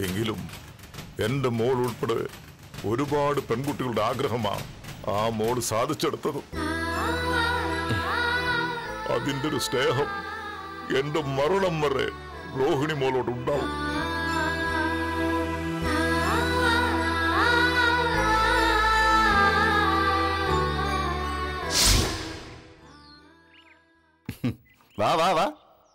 എങ്കിലും എന്റെ മോൾ ഉൾപ്പെടെ ഒരുപാട് പെൺകുട്ടികളുടെ ആഗ്രഹമാണ് ആ മോൾ സാധിച്ചെടുത്തത് അതിന്റെ ഒരു സ്നേഹം എന്റെ മരണം വരെ രോഹിണി മോളോട് ഉണ്ടാവും വാ വാ വാ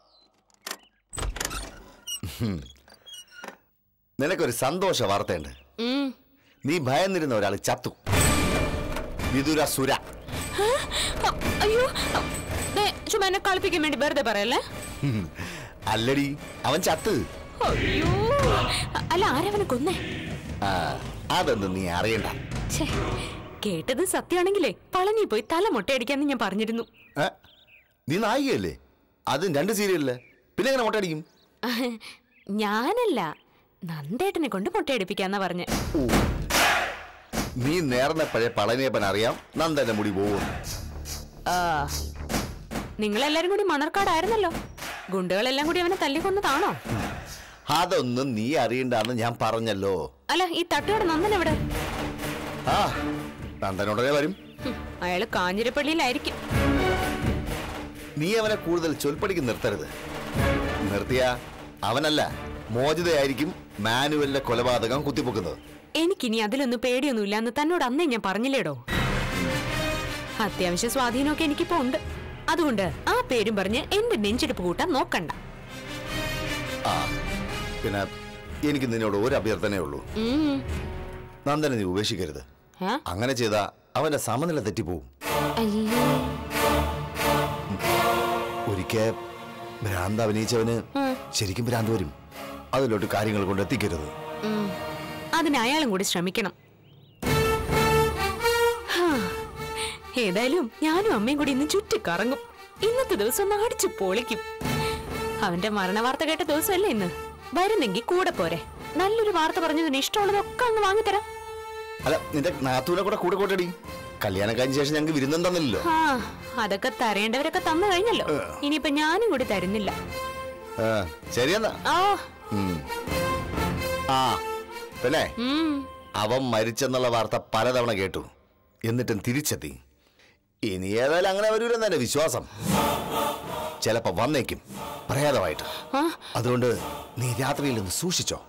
ഹും. നിനക്കൊരു സന്തോഷ വാർത്തയുണ്ട് ഉം. നീ ഭയന്നിരുന്ന ഒരാൾ ചത്തു വിദുര സുര അ, അയ്യോ അ, ദേ, ചുമ്മാ എന്നെ കളിപ്പിക്കാൻ വേണ്ടി വെറുതെ പറയല്ലേ ഹും. അല്ലടി അവൻ ചത്ത് അയ്യോ അല്ല ആരവനെ കൊന്നേ ആ അതൊന്നും നീ അറിയണ്ട ഛേ, കേട്ടത് സത്യമാണെങ്കിലേ പളനി പോയി തല മുട്ടയടിക്കാന്ന് ഞാൻ പറഞ്ഞിരുന്നു ഏ? നീ നായികയല്ലേ അതും രണ്ട് സീരിയലല്ലേ പിന്നെ എങ്ങനെ മുട്ടടിക്കും ഞാനല്ല നന്ദേട്ടനെ കൊണ്ട് മുട്ടയടിപ്പിക്കാന്നാ പറഞ്ഞേ ഓ. നീ നേർന്നപ്പോഴേ പളനിയപ്പൻ അറിയാം നന്ദന്റെ മുടി പോകും ആ നിങ്ങളെല്ലാരും കൂടി മണർക്കാടായിരുന്നല്ലോ ഗുണ്ടകളെല്ലാം കൂടി അവനെ തല്ലിക്കൊന്നതാണോ അതൊന്നും നീ അറിയണ്ടെന്ന് ഞാൻ പറഞ്ഞല്ലോ അല്ല ഈ തട്ടുകട നന്ദൻ എവിടെ ആ നന്ദനുടനെ വരും ഹും, അയാള് കാഞ്ഞിരപ്പള്ളിയിലായിരിക്കും നീ അവനെ കൂടുതൽ ചൊൽപ്പടിക്ക് നിർത്തരുത് നിർത്തിയ അവനല്ല മോചിതയായിരിക്കും മാനുവലിന്റെ കൊലപാതകം കുത്തിപ്പൊക്കുന്നത് എനിക്കിനി അതിലൊന്നും പേടിയൊന്നുമില്ല എന്ന് തന്നോട് അന്നേ ഞാൻ പറഞ്ഞില്ലേടോ അത്യാവശ്യ സ്വാധീനമൊക്കെ എനിക്കിപ്പോ ഉണ്ട് അതുകൊണ്ട് ആ പേരും പറഞ്ഞ് എന്റെ നെഞ്ചെടുപ്പ് കൂട്ടാൻ നോക്കണ്ട ആ പിന്നെ എനിക്ക് നിന്നോട് ഒരു അഭ്യർത്ഥനയേ ഉള്ളൂ ഉം. നന്ദനെ നീ ഉപേക്ഷിക്കരുത് ഏ? അങ്ങനെ ചെയ്താ അവന്റെ സമനില തെറ്റിപ്പോവും അയ്യോ. ഒരിക്കൽ ഭ്രാന്ത് അഭിനയിച്ചവന് ഉം. ശരിക്കും ഭ്രാന്ത് വരും അതിലോട്ട് കാര്യങ്ങൾ കൊണ്ട് എത്തിക്കരുത് ഉം. അതിന് അയാളും കൂടി ശ്രമിക്കണം ഹാ. ഏതായാലും ഞാനും അമ്മയും കൂടി ഇന്ന് ചുറ്റിക്കറങ്ങും ഇന്നത്തെ ദിവസം ഒന്ന് അടിച്ചു പൊളിക്കും അവന്റെ മരണ വാർത്ത കേട്ട ദിവസമല്ലേ ഇന്ന് വരുന്നെങ്കിൽ കൂടെ പോരെ നല്ലൊരു വാർത്ത പറഞ്ഞതിന് ഇഷ്ടമുള്ളതൊക്കെ അങ്ങ് വാങ്ങിത്തരാം അല്ല നിന്റെ നാത്തൂനെ കൂടെ കൂടെ കൂട്ടടി കല്യാണം കഴിഞ്ഞ ശേഷം ഞങ്ങൾക്ക് വിരുന്നും തന്നില്ലല്ലോ ആ അതൊക്കെ തരേണ്ടവരൊക്കെ തന്നു കഴിഞ്ഞല്ലോ ഇനിയിപ്പൊ ഞാനും കൂടി തരുന്നില്ല ആ, ശരിയെന്നാ ആ ഉം. ആ പിന്നെ ഉം അവൻ മരിച്ചെന്നുള്ള വാർത്ത പലതവണ കേട്ടു എന്നിട്ടും തിരിച്ചെത്തി ഇനി ഏതായാലും അങ്ങനെ വരൂലെന്ന് എന്റെ വിശ്വാസം ചിലപ്പോ വന്നേക്കും പ്രേതമായിട്ട് ആ അതുകൊണ്ട് നീ രാത്രിയിൽ ഒന്ന് സൂക്ഷിച്ചോ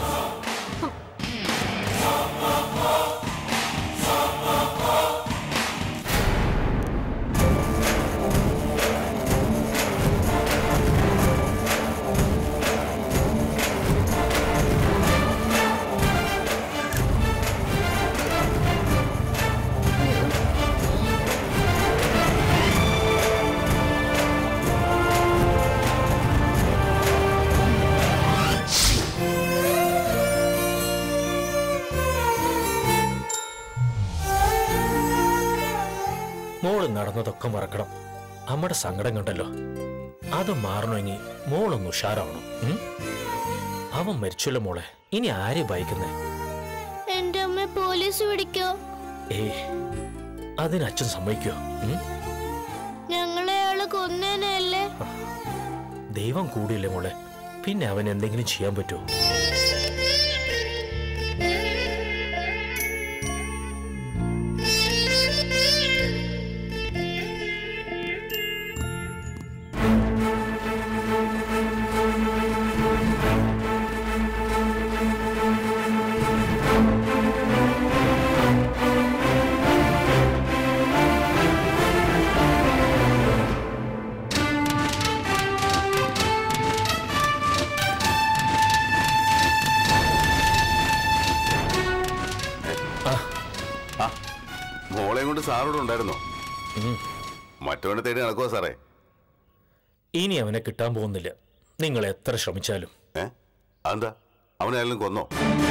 മോള് നടന്നതൊക്കെ മറക്കണം അമ്മയുടെ സങ്കടം കണ്ടല്ലോ അത് മാറണമെങ്കിൽ മോളൊന്ന് ഉഷാറാവണം ഉം? അവൻ മരിച്ചല്ലോ മോളെ ഇനി ആരെ ഭയക്കുന്നേ എന്റെ അമ്മ പോലീസ് പിടിക്കോ ഏയ് അതിന് അച്ഛൻ സമ്മതിക്കോ ഉം? ഞങ്ങളെ അയാള് കൊന്നേനല്ലേ ദൈവം കൂടിയില്ലേ മോളെ പിന്നെ അവൻ എന്തെങ്കിലും ചെയ്യാൻ പറ്റുമോ മോളെയും കൊണ്ട് സാറോട് ഉണ്ടായിരുന്നോ ഉം. മറ്റവനെ തേടി നടക്കുവോ സാറേ ഇനി അവനെ കിട്ടാൻ പോകുന്നില്ല നിങ്ങൾ എത്ര ശ്രമിച്ചാലും ഏ അതെന്താ അവനെ ആരെങ്കിലും കൊന്നോ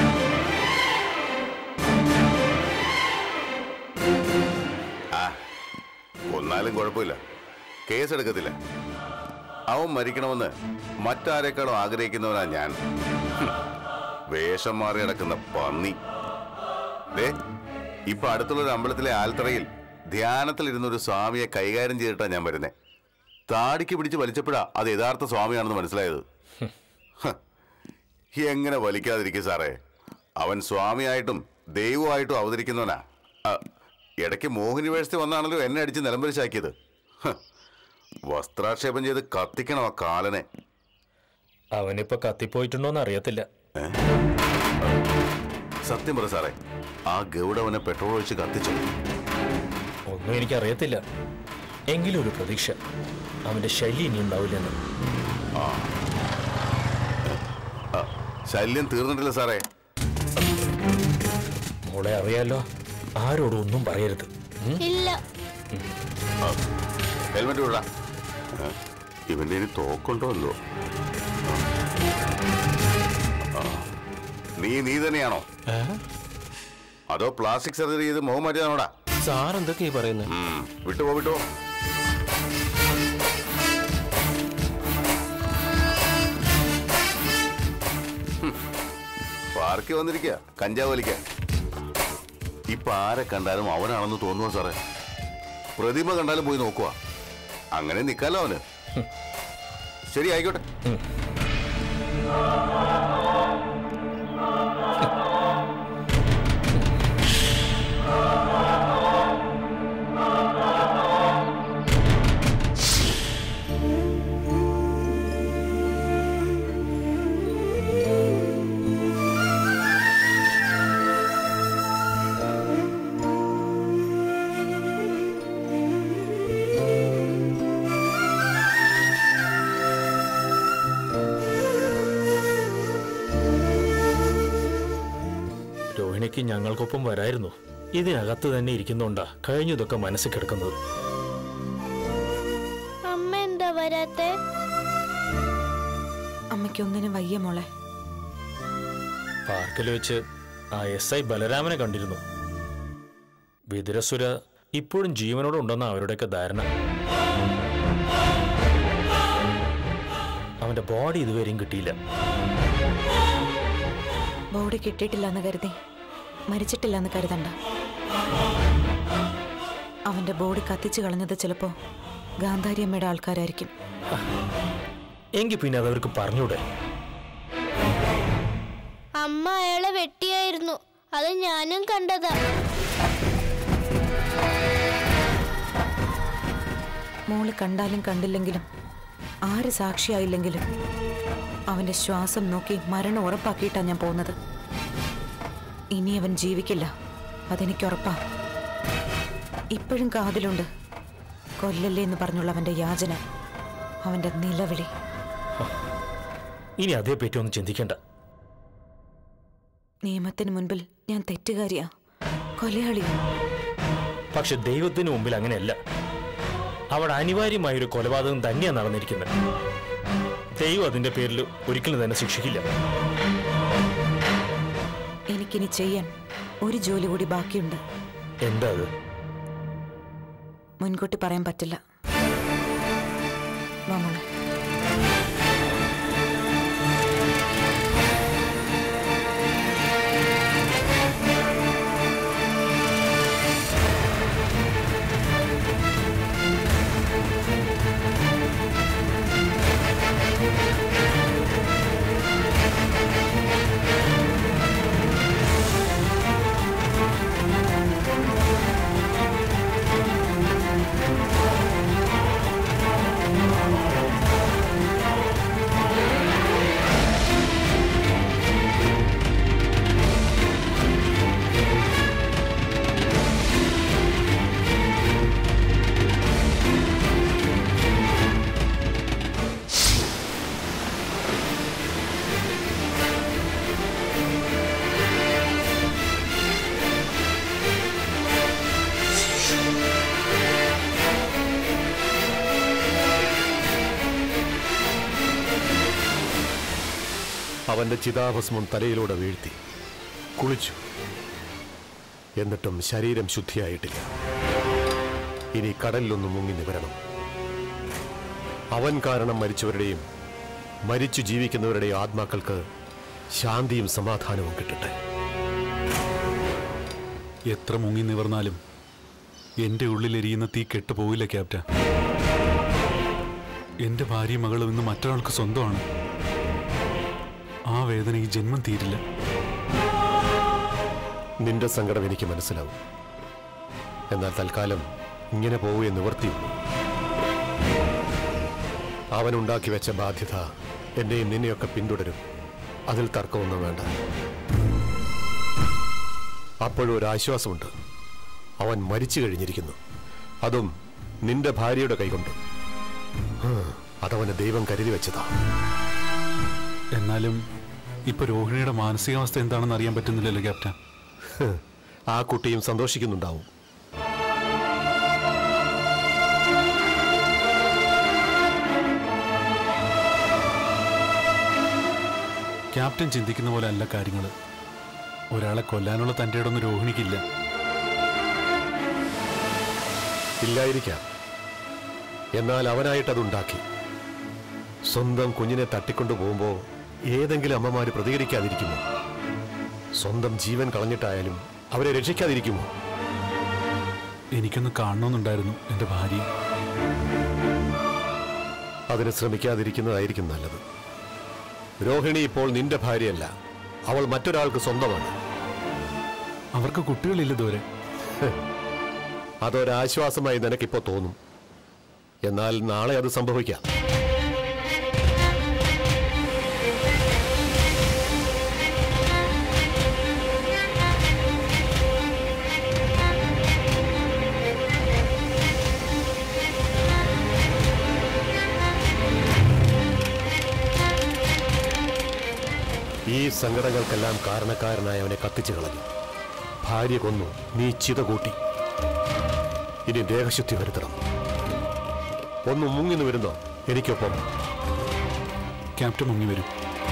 ആ കൊന്നാലും കുഴപ്പമില്ല കേസെടുക്കത്തില്ല അവൻ മരിക്കണമെന്ന് മറ്റാരെക്കാളും ആഗ്രഹിക്കുന്നവനാ ഞാൻ ഹും. വേഷം മാറി നടക്കുന്ന പന്നി ദേ ഇപ്പൊ അടുത്തുള്ള ഒരു അമ്പലത്തിലെ ആൽത്തറയിൽ ധ്യാനത്തിലിരുന്ന ഒരു സ്വാമിയെ കൈകാര്യം ചെയ്തിട്ടാ ഞാൻ വരുന്നേ താടിക്ക് പിടിച്ച് വലിച്ചപ്പോഴാ അത് യഥാർത്ഥ സ്വാമിയാണെന്ന് മനസ്സിലായത് ഹ്. എങ്ങനെ വലിക്കാതിരിക്കും സാറേ അവൻ സ്വാമിയായിട്ടും ദൈവമായിട്ടും അവതരിക്കുന്നവനാ ആ, ഇടയ്ക്ക് മോഹിനി വേഴ്സി വന്നാണല്ലോ എന്നെ അടിച്ച് നിലംപരിശാക്കിയത് ഹ്. വസ്ത്രാക്ഷേപം ചെയ്ത് കത്തിക്കണം ആ കാലനെ അവനിപ്പോ കത്തിപ്പോയിട്ടുണ്ടോന്ന് അറിയത്തില്ല സത്യം പറ സാറേ ആ ഗൗഡവനെ പെട്രോൾ ഒഴിച്ച് കത്തിച്ചു ഒന്നും എനിക്കറിയത്തില്ല എങ്കിലും ഒരു പ്രതീക്ഷ അവന്റെ ശല്യം ഇനി ഉണ്ടാവില്ലെന്ന് ശല്യം തീർന്നിട്ടില്ല സാറേ മോളെ അറിയാലോ ആരോടും ഒന്നും പറയരുത് ഉം? ഇല്ല ഹെൽമെറ്റ് വിടാ ഇവന്റെ ഇനി തോക്കുണ്ടോ എന്തോ ആ. നീ നീ തന്നെയാണോ അതോ പ്ലാസ്റ്റിക് സർജറി ചെയ്ത് മുഖം മാറ്റിയതാണോടാ സാർ എന്തൊക്കെയാ പറയുന്നത് ഉം. വിട്ടുപോ വിട്ടുപോ ഹും. പാർക്കിൽ വന്നിരിക്കുക കഞ്ചാവ് വലിക്കാൻ ഇപ്പൊ ആരെ കണ്ടാലും അവനാണെന്ന് തോന്നുക സാറേ പ്രതിമ കണ്ടാലും പോയി നോക്കുക അങ്ങനെ നിക്കാലോ അവന് ഹും. ശരി ആയിക്കോട്ടെ രോഹിണിക്ക് ഞങ്ങൾക്കൊപ്പം വരായിരുന്നു ഇതിനകത്ത് തന്നെ ഇരിക്കുന്നോണ്ടാ കഴിഞ്ഞതൊക്കെ മനസ്സിൽ കിടക്കുന്നത് അമ്മ എന്താ വരാത്തെ അമ്മയ്ക്കൊന്നിനും വയ്യ മോളെ പാർക്കിൽ വെച്ച് ആ എസ് ഐ ബലരാമനെ കണ്ടിരുന്നു വിതുരസുര ഇപ്പോഴും ജീവനോടെ ഉണ്ടെന്ന അവരുടെയൊക്കെ ധാരണ അവന്റെ ബോഡി ഇതുവരെയും കിട്ടിയില്ല ബോഡി കിട്ടിയിട്ടില്ല എന്ന് കരുതി മരിച്ചിട്ടില്ല എന്ന് കരുതണ്ട അവന്റെ ബോഡി കത്തിച്ചു കളഞ്ഞത് ചിലപ്പോ ഗാന്ധാരിയമ്മയുടെ ആൾക്കാരായിരിക്കും എങ്കിൽ പിന്നെ അതവർക്ക് പറഞ്ഞൂടെ അമ്മ അയാളെ വെട്ടിയായിരുന്നു അത് ഞാനും കണ്ടതാ മോള് കണ്ടാലും കണ്ടില്ലെങ്കിലും ആര് സാക്ഷിയായില്ലെങ്കിലും അവന്റെ ശ്വാസം നോക്കി മരണം ഉറപ്പാക്കിയിട്ടാ ഞാൻ പോകുന്നത് ഇനി അവൻ ജീവിക്കില്ല അതെനിക്ക് ഉറപ്പാ ഇപ്പോഴും കാതിലുണ്ട് കൊല്ലല്ലേ എന്ന് പറഞ്ഞുള്ള അവന്റെ യാചന അവന്റെ നിലവിളി ഇനി അതേപ്പറ്റി ഒന്നും ചിന്തിക്കണ്ട നിയമത്തിന് മുൻപിൽ ഞാൻ തെറ്റുകാരിയാ കൊലയാളിയാ പക്ഷെ ദൈവത്തിന് മുമ്പിൽ അങ്ങനെയല്ല അവിടെ അനിവാര്യമായ ഒരു കൊലപാതകം തന്നെയാണ് നടന്നിരിക്കുന്നത് ദൈവം അതിന്റെ പേരിൽ ഒരിക്കലും തന്നെ ശിക്ഷിക്കില്ല എനിക്കിനി ചെയ്യാൻ ഒരു ജോലി കൂടി ബാക്കിയുണ്ട് എന്താ അത് മുൻകൂട്ടി പറയാൻ പറ്റില്ല വാ മോളെ അവന്റെ ചിതാഭസ്മം തലയിലൂടെ വീഴ്ത്തി കുളിച്ചു എന്നിട്ടും ശരീരം ശുദ്ധിയായിട്ടില്ല ഇനി കടലിലൊന്ന് മുങ്ങി നിവരണം അവൻ കാരണം മരിച്ചവരുടെയും മരിച്ചു ജീവിക്കുന്നവരുടെയും ആത്മാക്കൾക്ക് ശാന്തിയും സമാധാനവും കിട്ടട്ടെ എത്ര മുങ്ങി നിവർന്നാലും എന്റെ ഉള്ളിലെരിയുന്ന തീ കെട്ടുപോകില്ല ക്യാപ്റ്റൻ എന്റെ ഭാര്യയും മകളും ഇന്ന് മറ്റൊരാൾക്ക് സ്വന്തമാണ് ആ വേദന ഈ ജന്മം തീരില്ല നിന്റെ സങ്കടം എനിക്ക് മനസ്സിലാവും എന്നാൽ തൽക്കാലം ഇങ്ങനെ പോവുകയെ നിവർത്തിയുള്ളൂ അവനുണ്ടാക്കി വെച്ച ബാധ്യത എന്നെയും നിന്നെയൊക്കെ പിന്തുടരും അതിൽ തർക്കമൊന്നും വേണ്ട അപ്പോഴും ഒരു ആശ്വാസമുണ്ട് അവൻ മരിച്ചു കഴിഞ്ഞിരിക്കുന്നു അതും നിന്റെ ഭാര്യയുടെ കൈകൊണ്ട് ആ, അതവന് ദൈവം കരുതി വെച്ചതാ എന്നാലും ഇപ്പൊ രോഹിണിയുടെ മാനസികാവസ്ഥ എന്താണെന്ന് അറിയാൻ പറ്റുന്നില്ലല്ലോ ക്യാപ്റ്റൻ ഹ്, ആ കുട്ടിയും സന്തോഷിക്കുന്നുണ്ടാവും ക്യാപ്റ്റൻ ചിന്തിക്കുന്ന പോലെ അല്ല കാര്യങ്ങൾ ഒരാളെ കൊല്ലാനുള്ള തൻ്റെ ഇടൊന്നും രോഹിണിക്കില്ല ഇല്ലായിരിക്കാം എന്നാൽ അവനായിട്ട് അതുണ്ടാക്കി സ്വന്തം കുഞ്ഞിനെ തട്ടിക്കൊണ്ടു പോകുമ്പോൾ ഏതെങ്കിലും അമ്മമാര് പ്രതികരിക്കാതിരിക്കുമോ സ്വന്തം ജീവൻ കളഞ്ഞിട്ടായാലും അവരെ രക്ഷിക്കാതിരിക്കുമോ എനിക്കൊന്ന് കാണണമെന്നുണ്ടായിരുന്നു എൻ്റെ ഭാര്യയെ അതിന് ശ്രമിക്കാതിരിക്കുന്നതായിരിക്കും നല്ലത് രോഹിണി ഇപ്പോൾ നിന്റെ ഭാര്യയല്ല അവൾ മറ്റൊരാൾക്ക് സ്വന്തമാണ് അവർക്ക് കുട്ടികളില്ല ഇതുവരെ അതൊരാശ്വാസമായി നിനക്കിപ്പോ തോന്നും എന്നാൽ നാളെ അത് സംഭവിക്കാം ഈ സങ്കടങ്ങൾക്കെല്ലാം കാരണക്കാരനായ അവനെ കത്തിച്ചു കളഞ്ഞു ഭാര്യ കൊന്നു നീ ചിത കൂട്ടി ഇനി ദേഹശുദ്ധി വരുത്തണം ഒന്ന് മുങ്ങിന്ന് വരുന്നോ എനിക്കൊപ്പം ക്യാപ്റ്റൻ മുങ്ങി വരും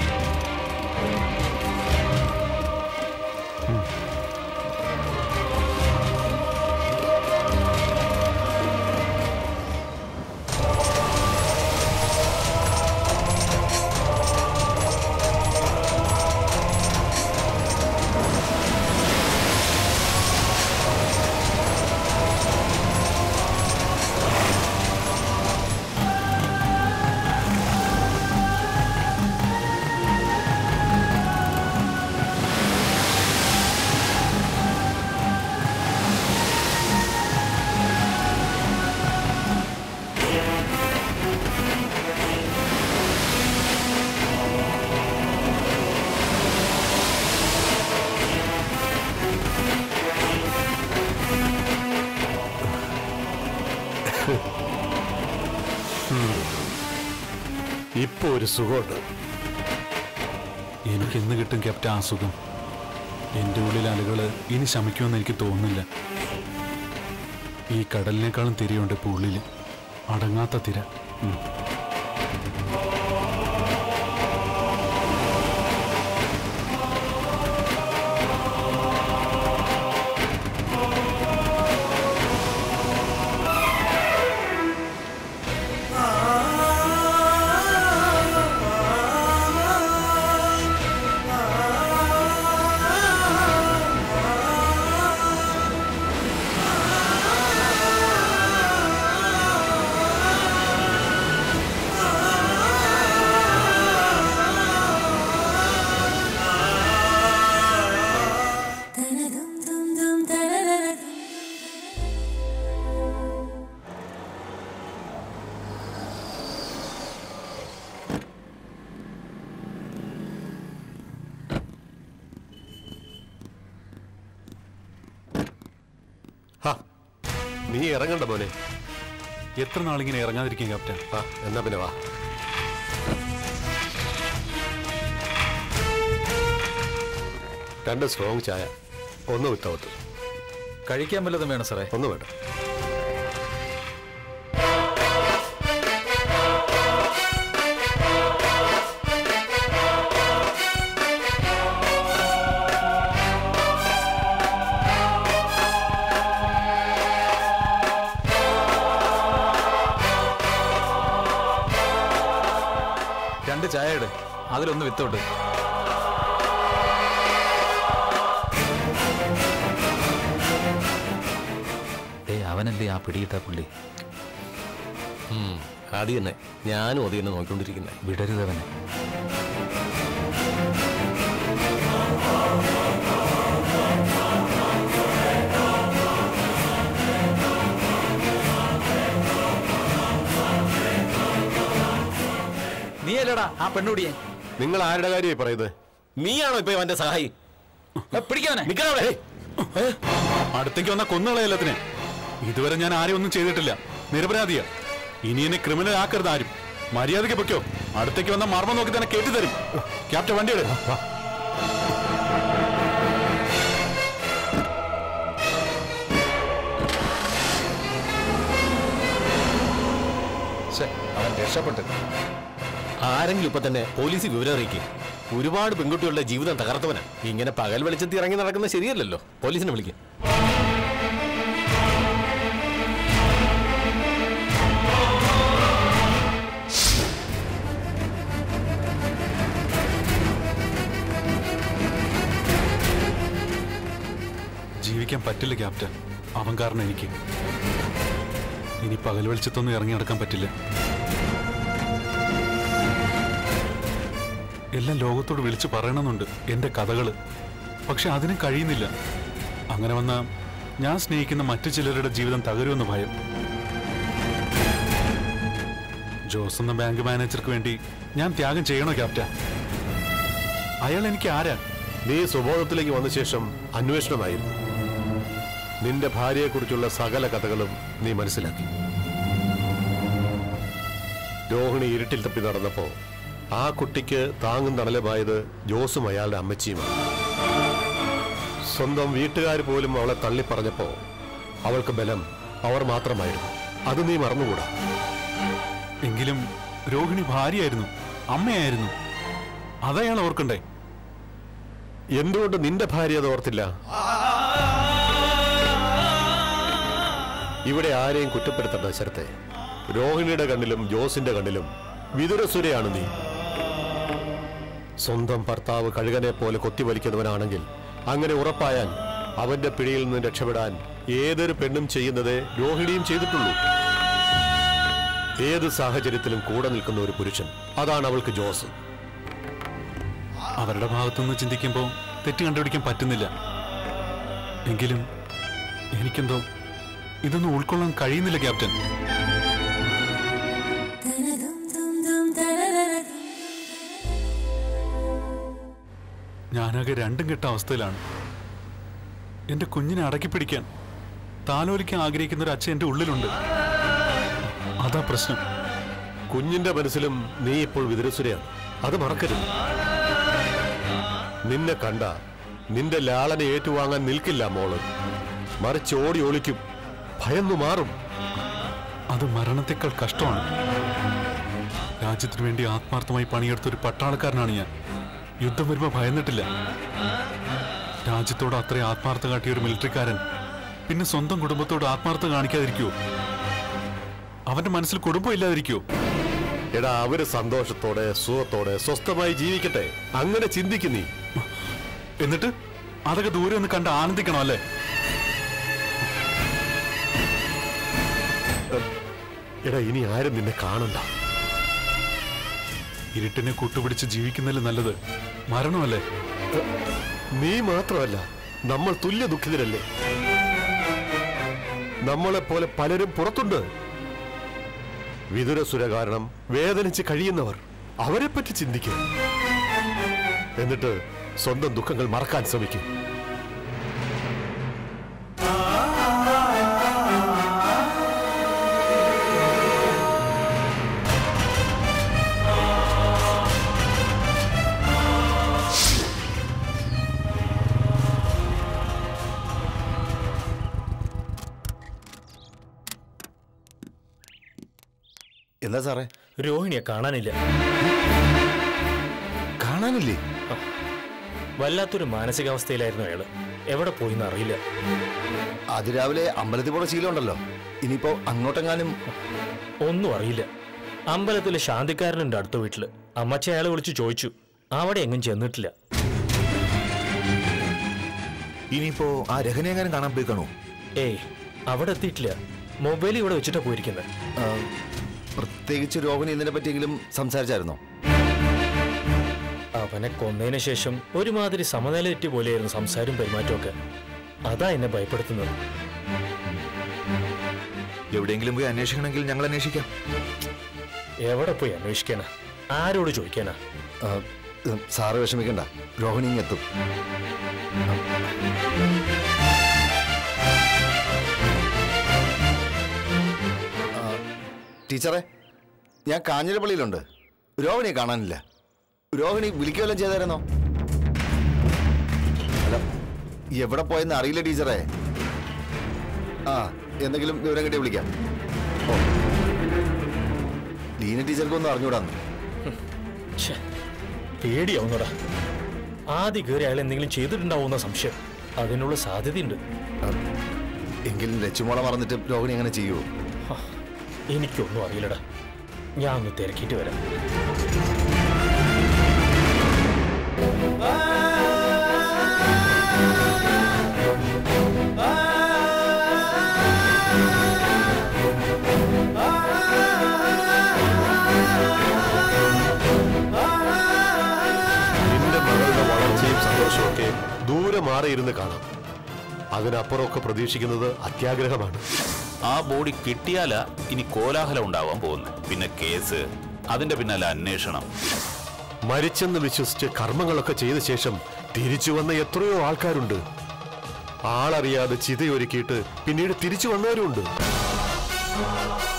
ഇപ്പൊ ഒരു സുഖമുണ്ട് എനിക്ക് എന്ന് കിട്ടും ക്യാപ്റ്റൻ ആ സുഖം എൻ്റെ ഉള്ളിൽ അലകൾ ഇനി ശമിക്കുമെന്ന് എനിക്ക് തോന്നുന്നില്ല ഈ കടലിനേക്കാളും തിരയുണ്ട് ഇപ്പോൾ ഉള്ളിൽ അടങ്ങാത്ത തിര ഉം. ഹാ നീ ഇറങ്ങണ്ട മോനെ എത്ര നാളിങ്ങനെ ഇറങ്ങാതിരിക്കും ക്യാപ്റ്റൻ ആ എന്നാ പിന്നെ വാ രണ്ട് സ്ട്രോങ് ചായ ഒന്ന് വിത്തൗട്ട് കഴിക്കാൻ വല്ലതും വേണം സാറേ ഒന്ന് വേണ്ട രണ്ട് ചായ ഇട് അതിലൊന്ന് വിത്തോട്ട് ഏ അവനല്ലേ ആ പിടിയിട്ട പുള്ളി അത് തന്നെ ഞാനും അത് തന്നെ നോക്കിക്കൊണ്ടിരിക്കുന്നത് വിടരുതവനെ നീ അല്ലടാ ആ പെണ്ണുടിയെ നിങ്ങൾ ആരുടെ കാര്യമായി പറയുന്നത് നീയാണോ ഇപ്പൊ അവന്റെ സഹായി പിടിക്കാനെ നിക്കണവിടെ അടുത്തേക്ക് വന്ന കൊന്നുകളെ എല്ലാത്തിനെ ഇതുവരെ ഞാൻ ആരെയും ഒന്നും ചെയ്തിട്ടില്ല നിരപരാധിയാ ഇനി എന്നെ ക്രിമിനൽ ആക്കരുത് ആരും മര്യാദയ്ക്ക് പൊയ്ക്കോ അടുത്തേക്ക് വന്ന മർമ്മം നോക്കി തന്നെ കേട്ടി തരും ക്യാപ്റ്റൻ വണ്ടി എടു അവൻ രക്ഷപ്പെട്ടു ആരെങ്കിലും ഇപ്പൊ തന്നെ പോലീസ് വിവരം അറിയിക്കും ഒരുപാട് പെൺകുട്ടികളുടെ ജീവിതം തകർത്തവനാ ഇങ്ങനെ പകൽ വെളിച്ചത്തിൽ ഇറങ്ങി നടക്കുന്നത് ശരിയല്ലല്ലോ പോലീസിനെ വിളിക്കും ജീവിക്കാൻ പറ്റില്ല ക്യാപ്റ്റൻ അവൻ കാരണം എനിക്ക് ഇനി പകൽ വെളിച്ചത്തൊന്നും ഇറങ്ങി നടക്കാൻ പറ്റില്ല എല്ലാം ലോകത്തോട് വിളിച്ചു പറയണമെന്നുണ്ട് എന്റെ കഥകള് പക്ഷെ അതിനും കഴിയുന്നില്ല അങ്ങനെ വന്ന ഞാൻ സ്നേഹിക്കുന്ന മറ്റു ചിലരുടെ ജീവിതം തകരുമെന്ന് ഭയം ജോസ് എന്ന ബാങ്ക് മാനേജർക്ക് വേണ്ടി ഞാൻ ത്യാഗം ചെയ്യണോ ക്യാപ്റ്റൻ അയാൾ എനിക്ക് ആരാ നീ സുബോധത്തിലേക്ക് വന്ന ശേഷം അന്വേഷണമായിരുന്നു നിന്റെ ഭാര്യയെക്കുറിച്ചുള്ള സകല കഥകളും നീ മനസ്സിലാക്കി രോഹിണി ഇരുട്ടിൽ തപ്പി നടന്നപ്പോ ആ കുട്ടിക്ക് താങ്ങും തണലുമായത് ജോസും അയാളുടെ അമ്മച്ചിയുമാണ് സ്വന്തം വീട്ടുകാർ പോലും അവളെ തള്ളിപ്പറഞ്ഞപ്പോ അവൾക്ക് ബലം അവർ മാത്രമായിരുന്നു അത് നീ മറന്നുകൂടാ എങ്കിലും രോഹിണി ഭാര്യയായിരുന്നു അമ്മയായിരുന്നു അതയാൾ ഓർക്കണ്ടേ എന്തുകൊണ്ട് നിന്റെ ഭാര്യ അത് ഓർത്തില്ല ഇവിടെ ആരെയും കുറ്റപ്പെടുത്തേണ്ട ശരത്തെ രോഹിണിയുടെ കണ്ണിലും ജോസിന്റെ കണ്ണിലും വിതുരസുരയാണ് നീ സ്വന്തം ഭർത്താവ് കഴുകനെ പോലെ കൊത്തിവലിക്കുന്നവനാണെങ്കിൽ അങ്ങനെ ഉറപ്പായാൽ അവന്റെ പിടിയിൽ നിന്ന് രക്ഷപ്പെടാൻ ഏതൊരു പെണ്ണും ചെയ്യുന്നത് രോഹിണിയും ചെയ്തിട്ടുള്ളൂ ഏത് സാഹചര്യത്തിലും കൂടെ നിൽക്കുന്ന ഒരു പുരുഷൻ അതാണ് അവൾക്ക് ജോസ് അവരുടെ ഭാഗത്തുനിന്ന് ചിന്തിക്കുമ്പോൾ തെറ്റ് കണ്ടുപിടിക്കാൻ പറ്റുന്നില്ല എങ്കിലും എനിക്കെന്തോ ഇതൊന്നും ഉൾക്കൊള്ളാൻ കഴിയുന്നില്ല ക്യാപ്റ്റൻ ഞാനാകെ രണ്ടും കെട്ട അവസ്ഥയിലാണ് എന്റെ കുഞ്ഞിനെ അടക്കി പിടിക്കാൻ താലോലിക്കാൻ ആഗ്രഹിക്കുന്ന ഒരു അച്ഛൻ എന്റെ ഉള്ളിലുണ്ട് അതാ പ്രശ്നം കുഞ്ഞിന്റെ മനസ്സിലും നീ ഇപ്പോൾ വിതുരസുരയാണ് അത് മറക്കരുത് നിന്നെ കണ്ട നിന്റെ ലാളനെ ഏറ്റുവാങ്ങാൻ നിൽക്കില്ല മോള് മറിച്ച് ഓടി ഒളിക്കും ഭയന്നു മാറും അത് മരണത്തെക്കാൾ കഷ്ടമാണ് രാജ്യത്തിനു വേണ്ടി ആത്മാർത്ഥമായി പണിയെടുത്ത ഒരു പട്ടാളക്കാരനാണ് ഞാൻ യുദ്ധം വരുമ്പോൾ ഭയന്നിട്ടില്ല രാജ്യത്തോട് അത്രയും ആത്മാർത്ഥ കാട്ടിയ ഒരു മിലിറ്ററിക്കാരൻ പിന്നെ സ്വന്തം കുടുംബത്തോട് ആത്മാർത്ഥ കാണിക്കാതിരിക്കുവോ അവന്റെ മനസ്സിൽ കുടുംബം ഇല്ലാതിരിക്കുവോ എടാ അവര് സന്തോഷത്തോടെ സുഖത്തോടെ സ്വസ്ഥമായി ജീവിക്കട്ടെ അങ്ങനെ ചിന്തിക്കും നീ എന്നിട്ട് അതൊക്കെ ദൂരെ ഒന്ന് കണ്ട് ആനന്ദിക്കണം അല്ലേ എടാ ഇനി ആരും നിന്നെ കാണണ്ട ഇരുട്ടിനെ കൂട്ടുപിടിച്ച് ജീവിക്കുന്നതിൽ നല്ലത് മരണമല്ലേ നീ മാത്രമല്ല നമ്മൾ തുല്യ ദുഃഖിതരല്ലേ നമ്മളെ പോലെ പലരും പുറത്തുണ്ട് വിതുരസുര കാരണം വേദനിച്ച് കഴിയുന്നവർ അവരെ പറ്റി ചിന്തിക്കും എന്നിട്ട് സ്വന്തം ദുഃഖങ്ങൾ മറക്കാൻ ശ്രമിക്കും എന്താ സാറേ രോഹിണിയെ കാണാനില്ല കാണാനില്ലേ വല്ലാത്തൊരു മാനസികാവസ്ഥയിലായിരുന്നു അയാള് എവിടെ പോയിന്ന് അറിയില്ല അതിരാവിലെ അമ്പലത്തിൽ പോണ ശീലമുണ്ടല്ലോ ഇനിയിപ്പോ അങ്ങോട്ടെങ്ങാനും ഒന്നും അറിയില്ല അമ്പലത്തിലെ ശാന്തിക്കാരനുണ്ട് അടുത്ത വീട്ടില് അമ്മച്ച അയാളെ വിളിച്ച് ചോദിച്ചു അവിടെ എങ്ങും ചെന്നിട്ടില്ല ഇനിയിപ്പോ ആ രഹനയെങ്ങാനും കാണാൻ പോയി കാണൂ ഏയ് അവിടെ എത്തിയിട്ടില്ല മൊബൈൽ ഇവിടെ വെച്ചിട്ടാ പോയിരിക്കുന്നത് ആ, പ്രത്യേകിച്ച് രോഹിണി ഇതിനെ പറ്റിയെങ്കിലും സംസാരിച്ചായിരുന്നോ അവനെ കൊന്നതിന് ശേഷം ഒരുമാതിരി സമനില തെറ്റി പോലെയായിരുന്നു സംസാരം പെരുമാറ്റമൊക്കെ അതാ എന്നെ ഭയപ്പെടുത്തുന്നത് എവിടെയെങ്കിലും പോയി അന്വേഷിക്കണമെങ്കിൽ ഞങ്ങൾ അന്വേഷിക്കാം എവിടെ പോയി അന്വേഷിക്കാനാ ആരോട് ചോദിക്കാനാ ആ, ഉം, സാറ് വിഷമിക്കണ്ട രോഹിണി ഇങ്ങ് എത്തും ആ, ടീച്ചറെ ഞാൻ കാഞ്ഞിരപ്പള്ളിയിലുണ്ട് രോഹിണിയെ കാണാനില്ല രോഹിണി വിളിക്കുകയെല്ലാം ചെയ്തായിരുന്നോ അല്ല എവിടെ പോയെന്ന് അറിയില്ല ടീച്ചറെ ആ എന്തെങ്കിലും വിവരം കിട്ടി വിളിക്കാം ഓ ലീന ടീച്ചർക്കൊന്നും അറിഞ്ഞൂടാന്ന് ഛെ, പേടിയാവുന്നടാ ആദ്യ കയറി അയാൾ എന്തെങ്കിലും ചെയ്തിട്ടുണ്ടാവുന്ന സംശയം അതിനുള്ള സാധ്യതയുണ്ട് എങ്കിലും ലച്ചുമോളെ മറന്നിട്ട് രോഹിണി അങ്ങനെ ചെയ്യുമോ ഹ, എനിക്കൊന്നും അറിയില്ലടാ ഞാൻ ഒന്ന് തിരക്കിയിട്ട് വരാം നിന്റെ മകളുടെ വളർച്ചയും സന്തോഷവും ഒക്കെ ദൂരെ മാറിയിരുന്ന് കാണാം അതിനപ്പുറമൊക്കെ പ്രതീക്ഷിക്കുന്നത് അത്യാഗ്രഹമാണ് ആ ബോഡി കിട്ടിയാലാ ഇനി കോലാഹലം ഉണ്ടാവാൻ പോകുന്നു പിന്നെ കേസ് അതിന്റെ പിന്നാലെ അന്വേഷണം മരിച്ചെന്ന് വിശ്വസിച്ച് കർമ്മങ്ങളൊക്കെ ചെയ്ത ശേഷം തിരിച്ചു വന്ന എത്രയോ ആൾക്കാരുണ്ട് ആളറിയാതെ ചിതയൊരുക്കിയിട്ട് പിന്നീട് തിരിച്ചു വന്നവരുണ്ട്